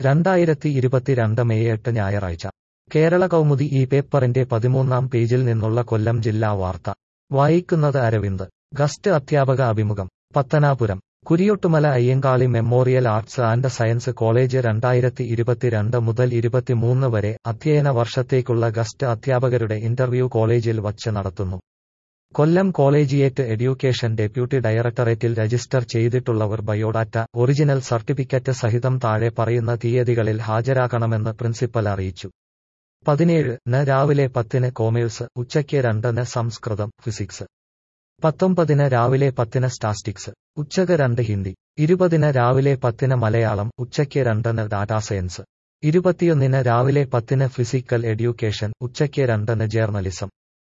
രണ്ടായിരത്തി ഇരുപത്തിരണ്ട് മെയ് എട്ട് ഞായറാഴ്ച കേരള കൗമുദി ഈ പേപ്പറിന്റെ പതിമൂന്നാം പേജിൽ നിന്നുള്ള കൊല്ലം ജില്ലാ വാർത്ത വായിക്കുന്നത് അരവിന്ദ് ഗസ്റ്റ് അധ്യാപക അഭിമുഖം Pathanapuram Kuriyottumala Ayyankali memorial arts and science college രണ്ടായിരത്തി ഇരുപത്തിരണ്ട് മുതൽ ഇരുപത്തിമൂന്ന് വരെ അധ്യയന വർഷത്തേക്കുള്ള ഗസ്റ്റ് അധ്യാപകരുടെ ഇന്റർവ്യൂ കോളേജിൽ വച്ച് നടത്തുന്നു കൊല്ലം കോളേജിയേറ്റ് എഡ്യൂക്കേഷൻ ഡെപ്യൂട്ടി ഡയറക്ടറേറ്റിൽ രജിസ്റ്റർ ചെയ്തിട്ടുള്ളവർ ബയോഡാറ്റ ഒറിജിനൽ സർട്ടിഫിക്കറ്റ് സഹിതം താഴെ പറയുന്ന തീയതികളിൽ ഹാജരാകണമെന്ന് പ്രിൻസിപ്പൽ അറിയിച്ചു പതിനേഴ് ന് രാവിലെ പത്തിന് കോമേഴ്സ് ഉച്ചയ്ക്ക് രണ്ടിന് സംസ്കൃതം ഫിസിക്സ് പത്തൊമ്പതിന് രാവിലെ പത്തിന് സ്റ്റാസ്റ്റിക്സ് ഉച്ചക്ക് രണ്ട് ഹിന്ദി ഇരുപതിന് രാവിലെ പത്തിന് മലയാളം ഉച്ചയ്ക്ക് രണ്ടിന് ഡാറ്റാ സയൻസ് ഇരുപത്തിയൊന്നിന് രാവിലെ പത്തിന് ഫിസിക്കൽ എഡ്യൂക്കേഷൻ ഉച്ചയ്ക്ക് രണ്ടിന് ജേർണലിസം